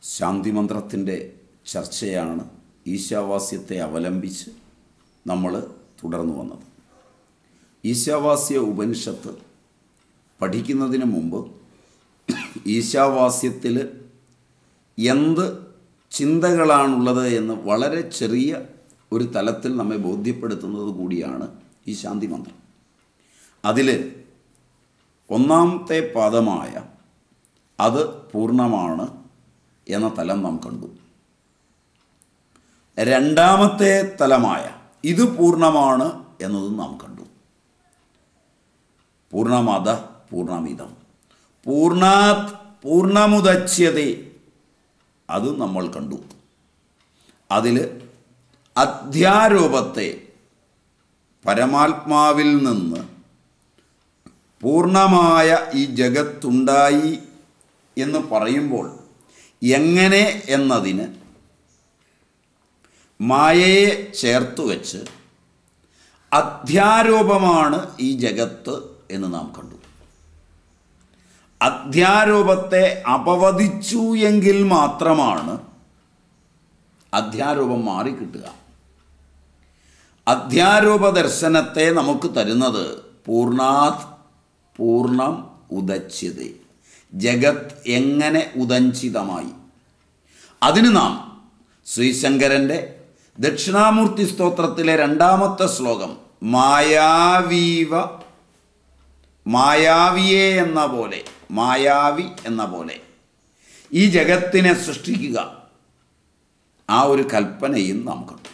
ശാന്തിമന്ത്രത്തിൻ്റെ ചർച്ചയാണ് ഈശാവാസ്യത്തെ അവലംബിച്ച് നമ്മൾ തുടർന്നു വന്നത് ഈശാവാസ്യ ഉപനിഷത്ത് പഠിക്കുന്നതിന് മുമ്പ് ഈശാവാസ്യത്തിൽ എന്ത് ചിന്തകളാണുള്ളത് എന്ന് വളരെ ചെറിയ ഒരു തലത്തിൽ നമ്മെ ബോധ്യപ്പെടുത്തുന്നത് കൂടിയാണ് ഈ ശാന്തി മന്ത്രം അതിൽ ഒന്നാമത്തെ പാദമായ അത് പൂർണ്ണമാണ് എന്ന തലം നാം കണ്ടു രണ്ടാമത്തെ തലമായ ഇത് പൂർണ്ണമാണ് എന്നതും നാം കണ്ടു പൂർണ്ണമത പൂർണ്ണമിതം പൂർണ്ണാത് പൂർണ്ണമുദച്യതേ അതും നമ്മൾ കണ്ടു അതിൽ അധ്യാരോപത്തെ പരമാത്മാവിൽ നിന്ന് പൂർണ്ണമായ ഈ ജഗത്തുണ്ടായി എന്ന് പറയുമ്പോൾ എങ്ങനെ എന്നതിന് മായയെ ചേർത്ത് വെച്ച് അധ്യാരോപമാണ് ഈ ജഗത്ത് എന്ന് നാം കണ്ടു അധ്യാരോപത്തെ അപവദിച്ചു എങ്കിൽ മാത്രമാണ് അധ്യാരോപം മാറിക്കിട്ടുക അധ്യാരോപ ദർശനത്തെ നമുക്ക് തരുന്നത് പൂർണാത് പൂർണ്ണം ഉദച്യത ജഗത് എങ്ങനെ ഉദഞ്ചിതമായി അതിന് നാം ശ്രീശങ്കരൻ്റെ ദക്ഷിണാമൂർത്തി സ്തോത്രത്തിലെ രണ്ടാമത്തെ ശ്ലോകം മായാവീവ മായാവിയെ എന്ന പോലെ മായാവി എന്ന പോലെ ഈ ജഗത്തിനെ സൃഷ്ടിക്കുക ആ ഒരു കൽപ്പനയും നാം കണ്ടു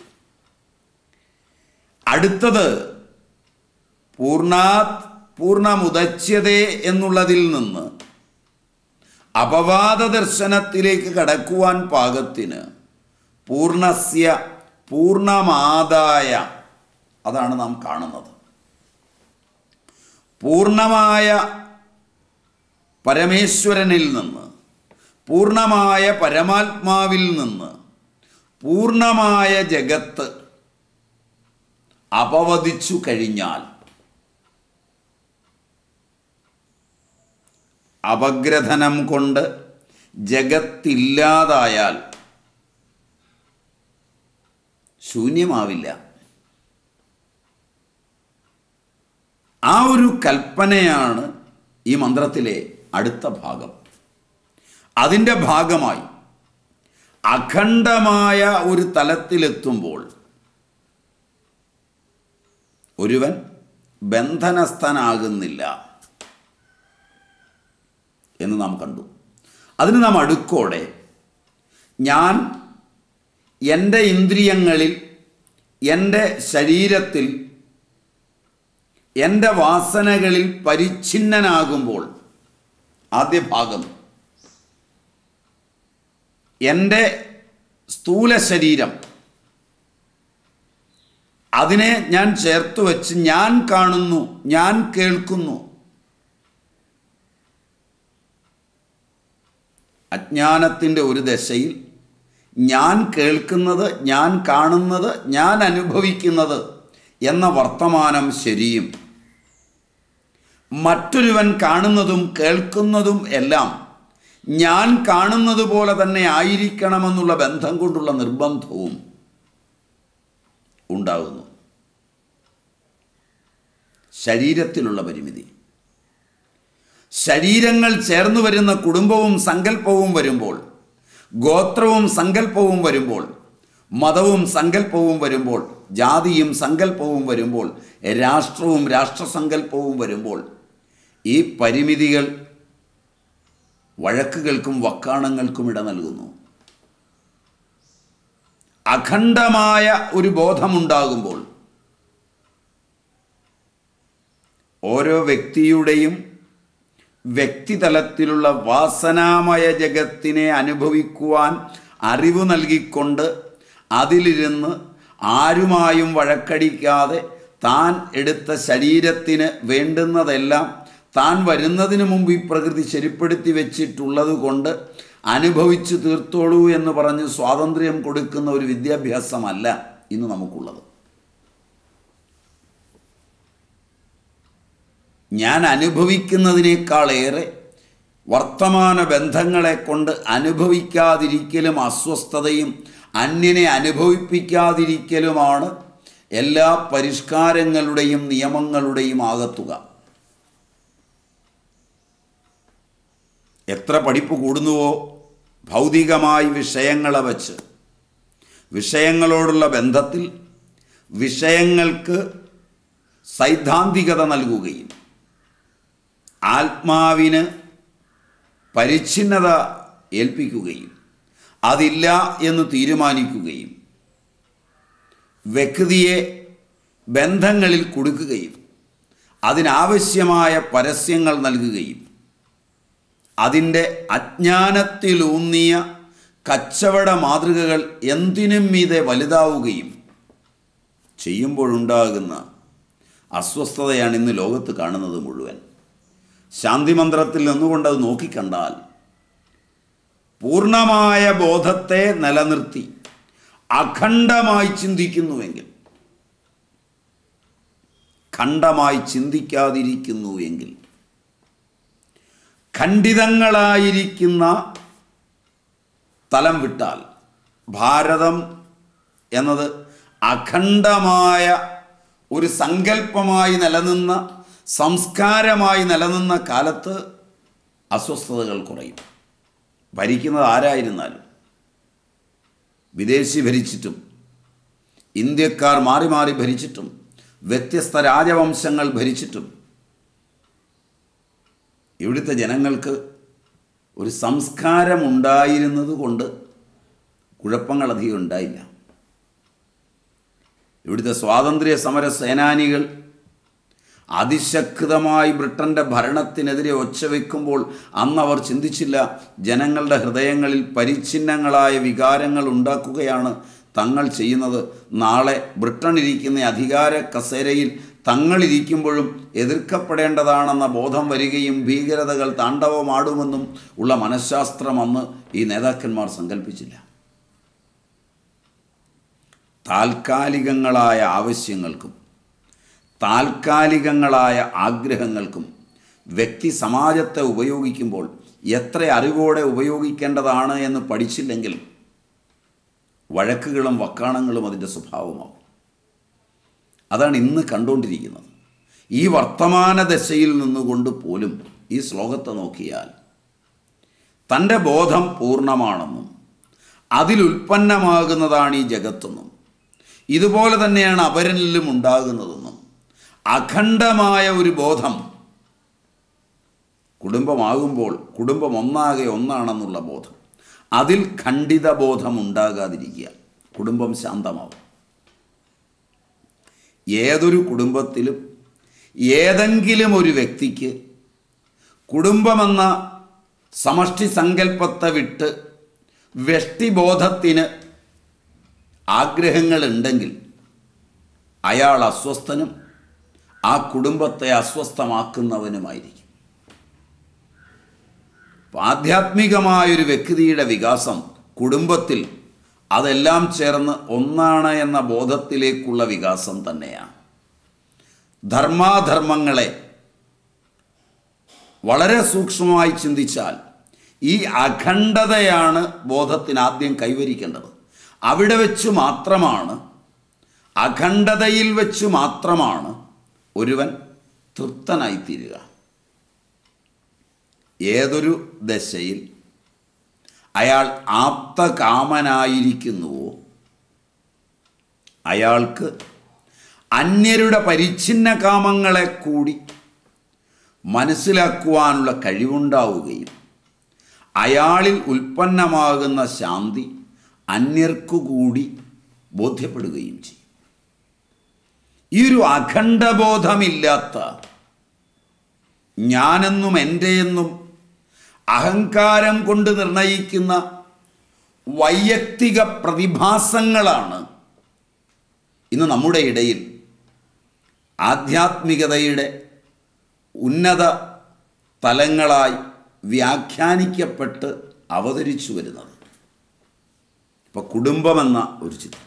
അടുത്തത് പൂർണാത് പൂർണ്ണമുദച്യതേ എന്നുള്ളതിൽ നിന്ന് അപവാദ ദർശനത്തിലേക്ക് കടക്കുവാൻ പാകത്തിന് പൂർണ്ണസ്യ പൂർണ്ണമാതായ അതാണ് നാം കാണുന്നത് പൂർണ്ണമായ പരമേശ്വരനിൽ നിന്ന് പൂർണ്ണമായ പരമാത്മാവിൽ നിന്ന് പൂർണ്ണമായ ജഗത്ത് അപവദിച്ചു കഴിഞ്ഞാൽ അപഗ്രഥനം കൊണ്ട് ജഗത്തില്ലാതായാൽ ശൂന്യമാവില്ല ആ ഒരു കൽപ്പനയാണ് ഈ മന്ത്രത്തിലെ അടുത്ത ഭാഗം അതിൻ്റെ ഭാഗമായി അഖണ്ഡമായ ഒരു തലത്തിലെത്തുമ്പോൾ ഒരുവൻ ബന്ധനസ്ഥനാകുന്നില്ല എന്ന് നാം കണ്ടു അതിന് നാം അടുക്കോടെ ഞാൻ എൻ്റെ ഇന്ദ്രിയങ്ങളിൽ എൻ്റെ ശരീരത്തിൽ എൻ്റെ വാസനകളിൽ പരിച്ഛിന്നനാകുമ്പോൾ ആദ്യ ഭാഗം എൻ്റെ സ്ഥൂല ശരീരം അതിനെ ഞാൻ ചേർത്ത് വെച്ച് ഞാൻ കാണുന്നു ഞാൻ കേൾക്കുന്നു അജ്ഞാനത്തിൻ്റെ ഒരു ദശയിൽ ഞാൻ കേൾക്കുന്നത് ഞാൻ കാണുന്നത് ഞാൻ അനുഭവിക്കുന്നത് എന്ന വർത്തമാനം ശരിയും മറ്റൊരുവൻ കാണുന്നതും കേൾക്കുന്നതും എല്ലാം ഞാൻ കാണുന്നത് പോലെ തന്നെ ആയിരിക്കണമെന്നുള്ള ബന്ധം കൊണ്ടുള്ള നിർബന്ധവും ഉണ്ടാകുന്നു ശരീരത്തിലുള്ള പരിമിതി ശരീരങ്ങൾ ചേർന്നു വരുന്ന കുടുംബവും സങ്കല്പവും വരുമ്പോൾ ഗോത്രവും സങ്കല്പവും വരുമ്പോൾ മതവും സങ്കല്പവും വരുമ്പോൾ ജാതിയും സങ്കല്പവും വരുമ്പോൾ രാഷ്ട്രവും രാഷ്ട്രസങ്കല്പവും വരുമ്പോൾ ഈ പരിമിതികൾ വഴക്കുകൾക്കും വക്കാണങ്ങൾക്കും ഇട നൽകുന്നു അഖണ്ഡമായ ഒരു ബോധമുണ്ടാകുമ്പോൾ ഓരോ വ്യക്തിയുടെയും വ്യക്തിതലത്തിലുള്ള വാസനാമയ ജഗത്തിനെ അനുഭവിക്കുവാൻ അറിവ് നൽകിക്കൊണ്ട് അതിലിരുന്ന് ആരുമായും വഴക്കടിക്കാതെ താൻ എടുത്ത ശരീരത്തിന് വേണ്ടുന്നതെല്ലാം താൻ വരുന്നതിന് മുമ്പ് ഈ പ്രകൃതി ശരിപ്പെടുത്തി വെച്ചിട്ടുള്ളത് കൊണ്ട് അനുഭവിച്ചു തീർത്തോളൂ എന്ന് പറഞ്ഞ് സ്വാതന്ത്ര്യം കൊടുക്കുന്ന ഒരു വിദ്യാഭ്യാസമല്ല ഇന്ന് നമുക്കുള്ളത് ഞാൻ അനുഭവിക്കുന്നതിനേക്കാളേറെ വർത്തമാന ബന്ധങ്ങളെ കൊണ്ട് അനുഭവിക്കാതിരിക്കലും അസ്വസ്ഥതയും അന്യനെ അനുഭവിപ്പിക്കാതിരിക്കലുമാണ് എല്ലാ പരിഷ്കാരങ്ങളുടെയും നിയമങ്ങളുടെയും ആകത്തുക എത്ര പഠിപ്പ് കൂടുന്നുവോ ഭൗതികമായി വിഷയങ്ങളെ വച്ച് വിഷയങ്ങളോടുള്ള ബന്ധത്തിൽ വിഷയങ്ങൾക്ക് സൈദ്ധാന്തികത നൽകുകയും ആത്മാവിന് പരിച്ഛിന്നത ഏൽപ്പിക്കുകയും അതില്ല എന്ന് തീരുമാനിക്കുകയും വ്യക്തിയെ ബന്ധങ്ങളിൽ കൊടുക്കുകയും അതിനാവശ്യമായ പരസ്യങ്ങൾ നൽകുകയും അതിൻ്റെ അജ്ഞാനത്തിലൂന്നിയ കച്ചവട മാതൃകകൾ എന്തിനും മീതെ വലുതാവുകയും ചെയ്യുമ്പോഴുണ്ടാകുന്ന അസ്വസ്ഥതയാണ് ഇന്ന് ലോകത്ത് കാണുന്നത് മുഴുവൻ ശാന്തിമന്ത്രത്തിൽ നിന്നുകൊണ്ട് അത് നോക്കിക്കണ്ടാൽ പൂർണ്ണമായ ബോധത്തെ നിലനിർത്തി അഖണ്ഡമായി ചിന്തിക്കുന്നുവെങ്കിൽ ഖണ്ഡമായി ചിന്തിക്കാതിരിക്കുന്നുവെങ്കിൽ ഖണ്ഡിതങ്ങളായിരിക്കുന്ന തലം വിട്ടാൽ ഭാരതം എന്നത് അഖണ്ഡമായ ഒരു സങ്കല്പമായി നിലനിന്ന സംസ്കാരമായി നിലനിന്ന കാലത്ത് അസ്വസ്ഥതകൾ കുറയും ഭരിക്കുന്നത് ആരായിരുന്നാലും വിദേശി ഭരിച്ചിട്ടും ഇന്ത്യക്കാർ മാറി മാറി ഭരിച്ചിട്ടും വ്യത്യസ്ത രാജവംശങ്ങൾ ഭരിച്ചിട്ടും ഇവിടുത്തെ ജനങ്ങൾക്ക് ഒരു സംസ്കാരമുണ്ടായിരുന്നത് കൊണ്ട് കുഴപ്പങ്ങളധികം ഉണ്ടായില്ല ഇവിടുത്തെ സ്വാതന്ത്ര്യ സമര സേനാനികൾ അതിശക്തമായി ബ്രിട്ടൻ്റെ ഭരണത്തിനെതിരെ ഒച്ചവെക്കുമ്പോൾ അന്ന് അവർ ചിന്തിച്ചില്ല ജനങ്ങളുടെ ഹൃദയങ്ങളിൽ പരിച്ഛിന്നങ്ങളായ വികാരങ്ങൾ ഉണ്ടാക്കുകയാണ് തങ്ങൾ ചെയ്യുന്നത് നാളെ ബ്രിട്ടൻ ഇരിക്കുന്ന അധികാര കസേരയിൽ തങ്ങളിരിക്കുമ്പോഴും എതിർക്കപ്പെടേണ്ടതാണെന്ന ബോധം വരികയും ഭീകരതകൾ താണ്ഡവമാടുമെന്നും ഉള്ള മനഃശാസ്ത്രം അന്ന് ഈ നേതാക്കന്മാർ സങ്കല്പിച്ചില്ല താൽക്കാലികങ്ങളായ ആവശ്യങ്ങൾക്കും താൽക്കാലികങ്ങളായ ആഗ്രഹങ്ങൾക്കും വ്യക്തി സമാജത്തെ ഉപയോഗിക്കുമ്പോൾ എത്ര അറിവോടെ ഉപയോഗിക്കേണ്ടതാണ് എന്ന് പഠിച്ചില്ലെങ്കിൽ വഴക്കുകളും വക്കാണങ്ങളും അതിൻ്റെ സ്വഭാവമാവും അതാണ് ഇന്ന് കണ്ടുകൊണ്ടിരിക്കുന്നത് ഈ വർത്തമാന ദശയിൽ നിന്നുകൊണ്ട് പോലും ഈ ശ്ലോകത്തെ നോക്കിയാൽ തൻ്റെ ബോധം പൂർണ്ണമാണെന്നും അതിലുൽപ്പന്നമാകുന്നതാണ് ഈ ജഗത്തെന്നും ഇതുപോലെ തന്നെയാണ് അപരനിലും ഉണ്ടാകുന്നതെന്നും അഖണ്ഡമായ ഒരു ബോധം കുടുംബമാകുമ്പോൾ കുടുംബം ഒന്നാകെ ഒന്നാണെന്നുള്ള ബോധം അതിൽ ഖണ്ഡിത ബോധം ഉണ്ടാകാതിരിക്കുക കുടുംബം ശാന്തമാവും ഏതൊരു കുടുംബത്തിലും ഏതെങ്കിലും ഒരു വ്യക്തിക്ക് കുടുംബമെന്ന സമഷ്ടി സങ്കല്പത്തെ വിട്ട് വ്യഷ്ടിബോധത്തിന് ആഗ്രഹങ്ങളുണ്ടെങ്കിൽ അയാൾ അസ്വസ്ഥനും ആ കുടുംബത്തെ അസ്വസ്ഥമാക്കുന്നവനുമായിരിക്കും അപ്പോൾ ആധ്യാത്മികമായൊരു വ്യക്തിയുടെ വികാസം കുടുംബത്തിൽ അതെല്ലാം ചേർന്ന് ഒന്നാണ് എന്ന ബോധത്തിലേക്കുള്ള വികാസം തന്നെയാണ് ധർമാധർമ്മങ്ങളെ വളരെ സൂക്ഷ്മമായി ചിന്തിച്ചാൽ ഈ അഖണ്ഡതയാണ് ബോധത്തിന് ആദ്യം കൈവരിക്കേണ്ടത് അവിടെ വെച്ച് മാത്രമാണ് അഖണ്ഡതയിൽ വെച്ച് മാത്രമാണ് ഒരുവൻ തൃപ്തനായിത്തീരുക ഏതൊരു ദശയിൽ അയാൾ ആപ്തകാമനായിരിക്കുന്നുവോ അയാൾക്ക് അന്യരുടെ പരിച്ഛിന്ന കാമങ്ങളെ കൂടി മനസ്സിലാക്കുവാനുള്ള കഴിവുണ്ടാവുകയും അയാളിൽ ഉൽപ്പന്നമാകുന്ന ശാന്തി അന്യർക്കു കൂടി ബോധ്യപ്പെടുകയും ചെയ്യും ഈ ഒരു അഖണ്ഡബോധമില്ലാത്ത ഞാനെന്നും എൻ്റെയെന്നും അഹങ്കാരം കൊണ്ട് നിർണയിക്കുന്ന വൈയക്തിക പ്രതിഭാസങ്ങളാണ് ഇന്ന് നമ്മുടെ ഇടയിൽ ആധ്യാത്മികതയുടെ ഉന്നത തലങ്ങളായി വ്യാഖ്യാനിക്കപ്പെട്ട് അവതരിച്ചു വരുന്നത് ഇപ്പൊ കുടുംബമെന്ന ഒരു ചിത്രം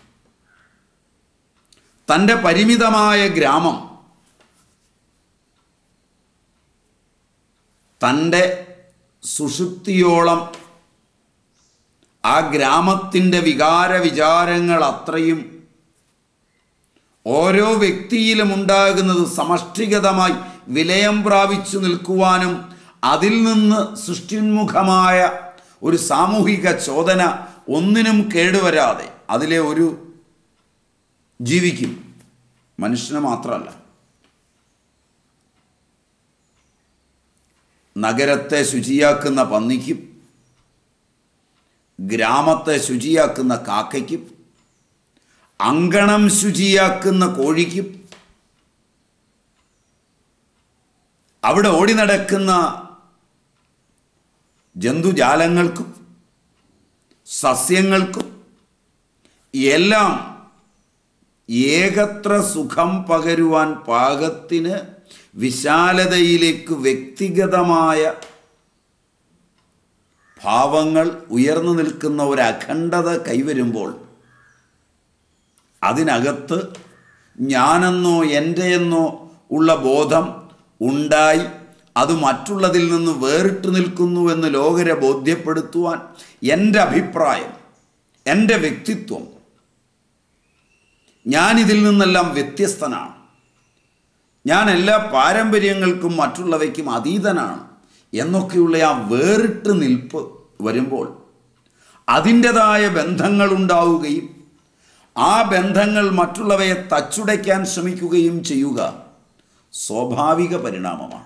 തൻ്റെ പരിമിതമായ ഗ്രാമം തൻ്റെ സുഷുപ്തിയോളം ആ ഗ്രാമത്തിൻ്റെ വികാര വിചാരങ്ങൾ അത്രയും ഓരോ വ്യക്തിയിലും ഉണ്ടാകുന്നത് സമഷ്ടിഗതമായി വിലയം പ്രാപിച്ചു നിൽക്കുവാനും അതിൽ നിന്ന് സൃഷ്ടിന്മുഖമായ ഒരു സാമൂഹിക ചോദന ഒന്നിനും കേടുവരാതെ അതിലെ ഒരു ജീവിക്കും മനുഷ്യന് മാത്രമല്ല നഗരത്തെ ശുചിയാക്കുന്ന പന്നിക്കും ഗ്രാമത്തെ ശുചിയാക്കുന്ന കാക്കയ്ക്കും അങ്കണം ശുചിയാക്കുന്ന കോഴിക്കും അവിടെ ഓടി നടക്കുന്ന ജന്തുജാലങ്ങൾക്കും സസ്യങ്ങൾക്കും എല്ലാം ഏകത്ര സുഖം പകരുവാൻ പാകത്തിന് വിശാലതയിലേക്ക് വ്യക്തിഗതമായ ഭാവങ്ങൾ ഉയർന്നു നിൽക്കുന്ന ഒരു അഖണ്ഡത കൈവരുമ്പോൾ അതിനകത്ത് ഞാനെന്നോ എൻ്റെ എന്നോ ഉള്ള ബോധം ഉണ്ടായി അത് മറ്റുള്ളതിൽ നിന്ന് വേറിട്ട് നിൽക്കുന്നു എന്ന് ലോകരെ ബോധ്യപ്പെടുത്തുവാൻ എൻ്റെ അഭിപ്രായം എൻ്റെ വ്യക്തിത്വം ഞാനിതിൽ നിന്നെല്ലാം വ്യത്യസ്തനാണ് ഞാൻ എല്ലാ പാരമ്പര്യങ്ങൾക്കും മറ്റുള്ളവയ്ക്കും അതീതനാണ് എന്നൊക്കെയുള്ള ആ വേറിട്ട് നിൽപ്പ് വരുമ്പോൾ അതിൻ്റെതായ ബന്ധങ്ങൾ ഉണ്ടാവുകയും ആ ബന്ധങ്ങൾ മറ്റുള്ളവയെ തച്ചുടയ്ക്കാൻ ശ്രമിക്കുകയും ചെയ്യുക സ്വാഭാവിക പരിണാമമാണ്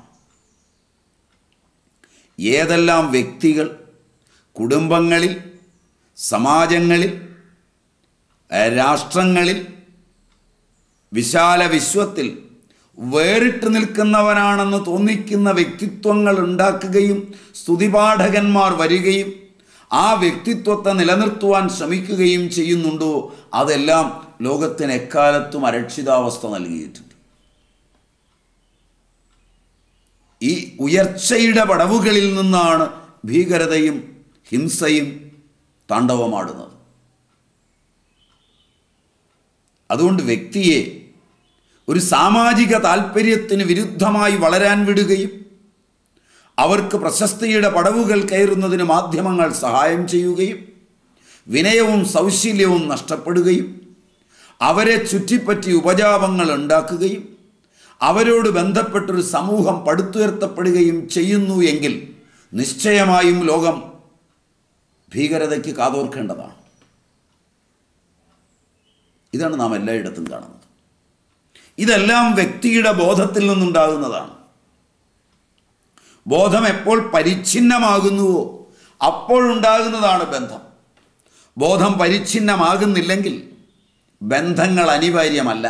ഏതെല്ലാം വ്യക്തികൾ കുടുംബങ്ങളിൽ സമാജങ്ങളിൽ രാഷ്ട്രങ്ങളിൽ വിശാല വിശ്വത്തിൽ വേറിട്ട് നിൽക്കുന്നവനാണെന്ന് തോന്നിക്കുന്ന വ്യക്തിത്വങ്ങൾ ഉണ്ടാക്കുകയും സ്തുതിപാഠകന്മാർ വരികയും ആ വ്യക്തിത്വത്തെ നിലനിർത്തുവാൻ ശ്രമിക്കുകയും ചെയ്യുന്നുണ്ടോ അതെല്ലാം ലോകത്തിന് എക്കാലത്തും അരക്ഷിതാവസ്ഥ നൽകിയിട്ടുണ്ട് ഈ ഉയർച്ചയുടെ പടവുകളിൽ നിന്നാണ് ഭീകരതയും ഹിംസയും താണ്ഡവമാടുന്നത് അതുകൊണ്ട് വ്യക്തിയെ ഒരു സാമാജിക താല്പര്യത്തിന് വിരുദ്ധമായി വളരാൻ വിടുകയും അവർക്ക് പ്രശസ്തിയുടെ പടവുകൾ കയറുന്നതിന് മാധ്യമങ്ങൾ സഹായം ചെയ്യുകയും വിനയവും സൗശീല്യവും നഷ്ടപ്പെടുകയും അവരെ ചുറ്റിപ്പറ്റി ഉപജാപങ്ങൾ ഉണ്ടാക്കുകയും അവരോട് ബന്ധപ്പെട്ടൊരു സമൂഹം പടുത്തുയർത്തപ്പെടുകയും ചെയ്യുന്നു എങ്കിൽ നിശ്ചയമായും ലോകം ഭീകരതയ്ക്ക് കാതോർക്കേണ്ടതാണ് ഇതാണ് നാം എല്ലായിടത്തും കാണുന്നത് ഇതെല്ലാം വ്യക്തിയുടെ ബോധത്തിൽ നിന്നുണ്ടാകുന്നതാണ് ബോധം എപ്പോൾ പരിച്ഛിന്നമാകുന്നുവോ അപ്പോഴുണ്ടാകുന്നതാണ് ബന്ധം ബോധം പരിച്ഛിന്നമാകുന്നില്ലെങ്കിൽ ബന്ധങ്ങൾ അനിവാര്യമല്ല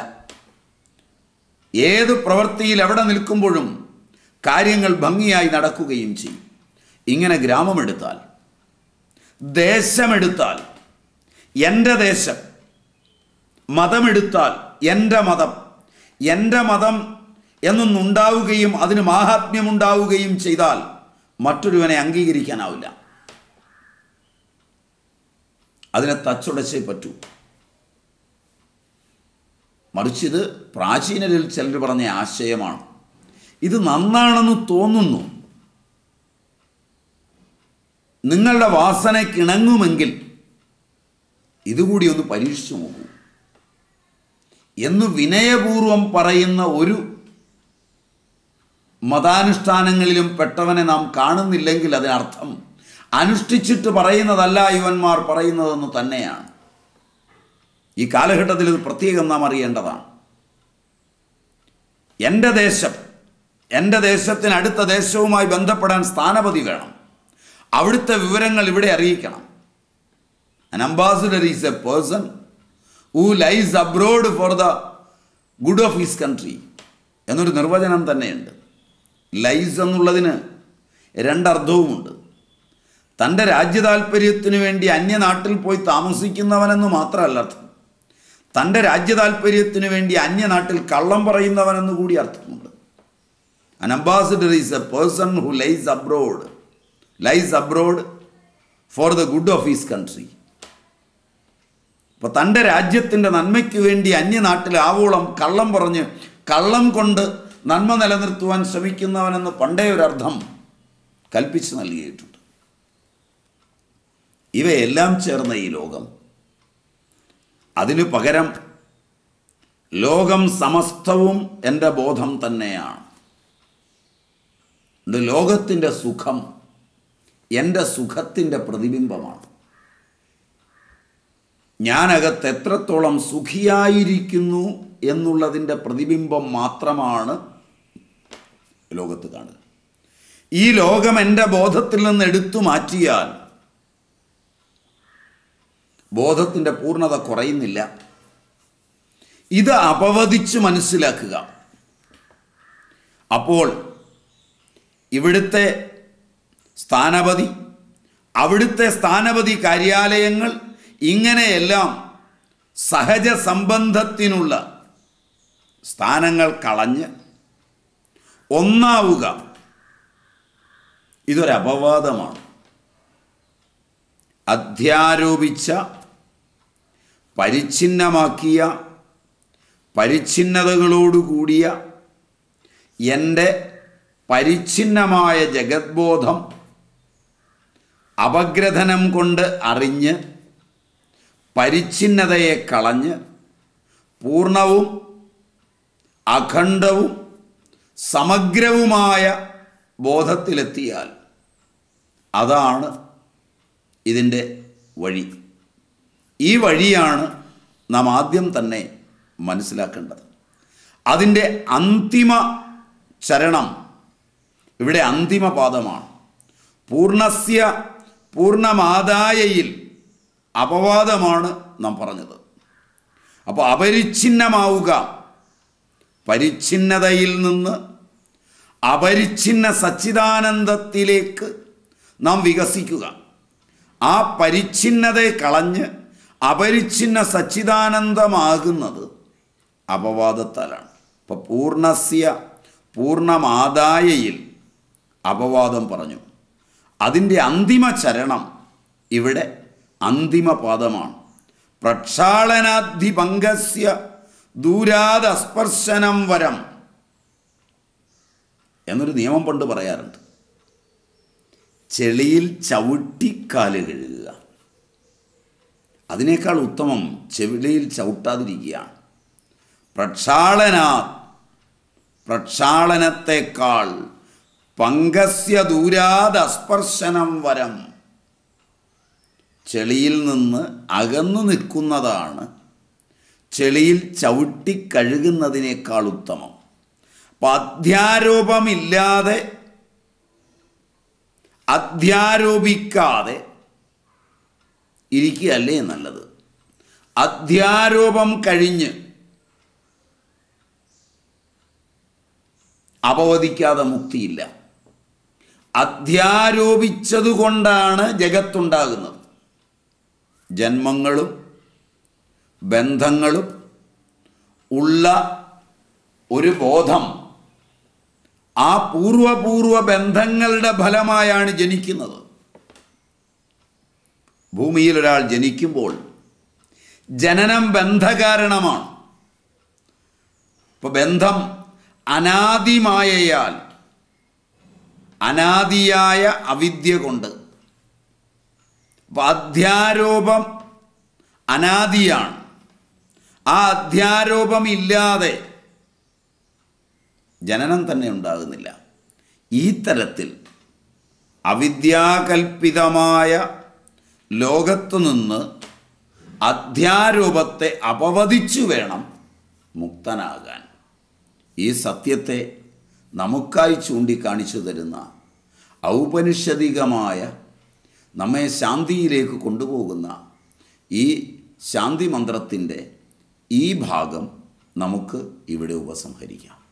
ഏത് പ്രവൃത്തിയിൽ എവിടെ നിൽക്കുമ്പോഴും കാര്യങ്ങൾ ഭംഗിയായി നടക്കുകയും ചെയ്യും ഇങ്ങനെ ഗ്രാമമെടുത്താൽ ദേശമെടുത്താൽ എൻ്റെ ദേശം മതമെടുത്താൽ എൻ്റെ മതം എൻ്റെ മതം എന്നൊന്നുണ്ടാവുകയും അതിന് മാഹാത്മ്യമുണ്ടാവുകയും ചെയ്താൽ മറ്റൊരുവനെ അംഗീകരിക്കാനാവില്ല അതിനെ തച്ചുടച്ചേ പറ്റൂ മറിച്ച് ഇത് പ്രാചീനരിൽ ചിലർ പറഞ്ഞ ആശയമാണ് ഇത് നന്നാണെന്ന് തോന്നുന്നു നിങ്ങളുടെ വാസനയ്ക്കിണങ്ങുമെങ്കിൽ ഇതുകൂടി ഒന്ന് പരീക്ഷിച്ചു നോക്കൂ എന്ന് വിനയപൂർവം പറയുന്ന ഒരു മതാനുഷ്ഠാനങ്ങളിലും പെട്ടവനെ നാം കാണുന്നില്ലെങ്കിൽ അതിനർത്ഥം അനുഷ്ഠിച്ചിട്ട് പറയുന്നതല്ല യുവന്മാർ പറയുന്നതെന്ന് തന്നെയാണ് ഈ കാലഘട്ടത്തിൽ ഇത് പ്രത്യേകം നാം അറിയേണ്ടതാണ് എൻ്റെ ദേശം എൻ്റെ ദേശത്തിന് അടുത്ത ദേശവുമായി ബന്ധപ്പെടാൻ സ്ഥാനപതി വേണം അവിടുത്തെ വിവരങ്ങൾ ഇവിടെ അറിയിക്കണം an ambassador is a person who lies abroad for the good of his country എന്നൊരു നിർവചനം തന്നെയുണ്ട് ലൈസ് എന്നുള്ളതിന് രണ്ടർത്ഥവുമുണ്ട് തൻ്റെ രാജ്യ താല്പര്യത്തിന് വേണ്ടി അന്യനാട്ടിൽ പോയി താമസിക്കുന്നവനെന്ന് മാത്രമല്ല അർത്ഥം തൻ്റെ രാജ്യ താല്പര്യത്തിന് വേണ്ടി അന്യനാട്ടിൽ കള്ളം പറയുന്നവനെന്ന് കൂടി അർത്ഥമുണ്ട് an ambassador is a person who lies abroad lies abroad for the good of his country അപ്പോൾ തൻ്റെ രാജ്യത്തിൻ്റെ നന്മയ്ക്ക് വേണ്ടി അന്യനാട്ടിൽ ആവോളം കള്ളം പറഞ്ഞ് കള്ളം കൊണ്ട് നന്മ നിലനിർത്തുവാൻ ശ്രമിക്കുന്നവനെന്ന് പണ്ടേ ഒരർത്ഥം കൽപ്പിച്ച് നൽകിയിട്ടുണ്ട് ഇവയെല്ലാം ചേർന്ന ഈ ലോകം അതിനു പകരം ലോകം സമസ്തവും എൻ്റെ ബോധം തന്നെയാണ് ഇത് ലോകത്തിൻ്റെ സുഖം എൻ്റെ സുഖത്തിൻ്റെ പ്രതിബിംബമാണ് ഞാനകത്ത് എത്രത്തോളം സുഖിയായിരിക്കുന്നു എന്നുള്ളതിൻ്റെ പ്രതിബിംബം മാത്രമാണ് ലോകത്ത് കാണുക ഈ ലോകം എൻ്റെ ബോധത്തിൽ നിന്ന് എടുത്തു മാറ്റിയാൽ ബോധത്തിൻ്റെ പൂർണ്ണത കുറയുന്നില്ല ഇത് അപവദിച്ച് മനസ്സിലാക്കുക അപ്പോൾ ഇവിടുത്തെ സ്ഥാനപതി അവിടുത്തെ സ്ഥാനപതി കാര്യാലയങ്ങൾ ഇങ്ങനെയെല്ലാം സഹജ സംബന്ധത്തിനുള്ള സ്ഥാനങ്ങൾ കളഞ്ഞ് ഒന്നാവുക ഇതൊരപവാദമാണ് അധ്യാരോപിച്ച പരിച്ഛിന്നമാക്കിയ പരിച്ഛിന്നതകളോടുകൂടിയ എൻ്റെ പരിച്ഛിന്നമായ ജഗത്ബോധം അപഗ്രഥനം കൊണ്ട് അറിഞ്ഞ് പരിച്ഛിന്നതയെ കളഞ്ഞ് പൂർണ്ണവും അഖണ്ഡവും സമഗ്രവുമായ ബോധത്തിലെത്തിയാൽ അതാണ് ഇതിൻ്റെ വഴി ഈ വഴിയാണ് നാം ആദ്യം തന്നെ മനസ്സിലാക്കേണ്ടത് അതിൻ്റെ അന്തിമ ചരണം ഇവിടെ അന്തിമ പാദമാണ് പൂർണ്ണസ്യ പൂർണ്ണമാതായയിൽ അപവാദമാണ് നാം പറഞ്ഞത് അപ്പോൾ അപരിച്ഛിന്നമാവുക പരിച്ഛിന്നതയിൽ നിന്ന് അപരിച്ഛിന്ന സച്ചിദാനന്ദത്തിലേക്ക് നാം വികസിക്കുക ആ പരിച്ഛിന്നതയെ കളഞ്ഞ് അപരിച്ഛിന്ന സച്ചിദാനന്ദമാകുന്നത് അപവാദത്താലാണ് അപ്പോൾ പൂർണ്ണസ്യ പൂർണ്ണമാതായയിൽ അപവാദം പറഞ്ഞു അതിൻ്റെ അന്തിമ ചരണം ഇവിടെ അന്തിമ പാദമാണ് പ്രക്ഷാളനാധിപങ്കസ്യ ദൂരാദസ്പർശനം വരം എന്നൊരു നിയമം പണ്ട് പറയാറുണ്ട് ചെളിയിൽ ചവിട്ടിക്കാല് കഴുകുക അതിനേക്കാൾ ഉത്തമം ചെളിയിൽ ചവിട്ടാതിരിക്കുകയാണ് പ്രക്ഷാളനാ പ്രക്ഷാളനത്തെക്കാൾ പങ്കസ്യ ദൂരാദസ്പർശനം വരം ചെളിയിൽ നിന്ന് അകന്നു നിൽക്കുന്നതാണ് ചെളിയിൽ ചവിട്ടി കഴുകുന്നതിനേക്കാൾ ഉത്തമം അപ്പം അധ്യാരോപമില്ലാതെ അധ്യാരോപിക്കാതെ ഇരിക്കുകയല്ലേ നല്ലത് അധ്യാരോപം കഴിഞ്ഞ് അപവദിക്കാതെ മുക്തിയില്ല അധ്യാരോപിച്ചതുകൊണ്ടാണ് ജഗത്തുണ്ടാകുന്നത് ജന്മങ്ങളും ബന്ധങ്ങളും ഉള്ള ഒരു ബോധം ആ പൂർവപൂർവ ബന്ധങ്ങളുടെ ഫലമായാണ് ജനിക്കുന്നത് ഭൂമിയിൽ ഒരാൾ ജനിക്കുമ്പോൾ ജനനം ബന്ധകാരണമാണ് ഇപ്പോൾ ബന്ധം അനാദിമായയാൽ അനാദിയായ അവിദ്യ കൊണ്ട് അപ്പം അധ്യാരോപം അനാദിയാണ് ആ അധ്യാരോപം ഇല്ലാതെ ജനനം തന്നെ ഉണ്ടാകുന്നില്ല ഈ തരത്തിൽ അവിദ്യാകൽപിതമായ ലോകത്തു നിന്ന് അധ്യാരോപത്തെ അപവദിച്ചു വേണം മുക്തനാകാൻ ഈ സത്യത്തെ നമുക്കായി ചൂണ്ടിക്കാണിച്ചു തരുന്ന ഔപനിഷദികമായ നമ്മെ ശാന്തിയിലേക്ക് കൊണ്ടുപോകുന്ന ഈ ശാന്തി മന്ത്രത്തിൻ്റെ ഈ ഭാഗം നമുക്ക് ഇവിടെ ഉപസംഹരിക്കാം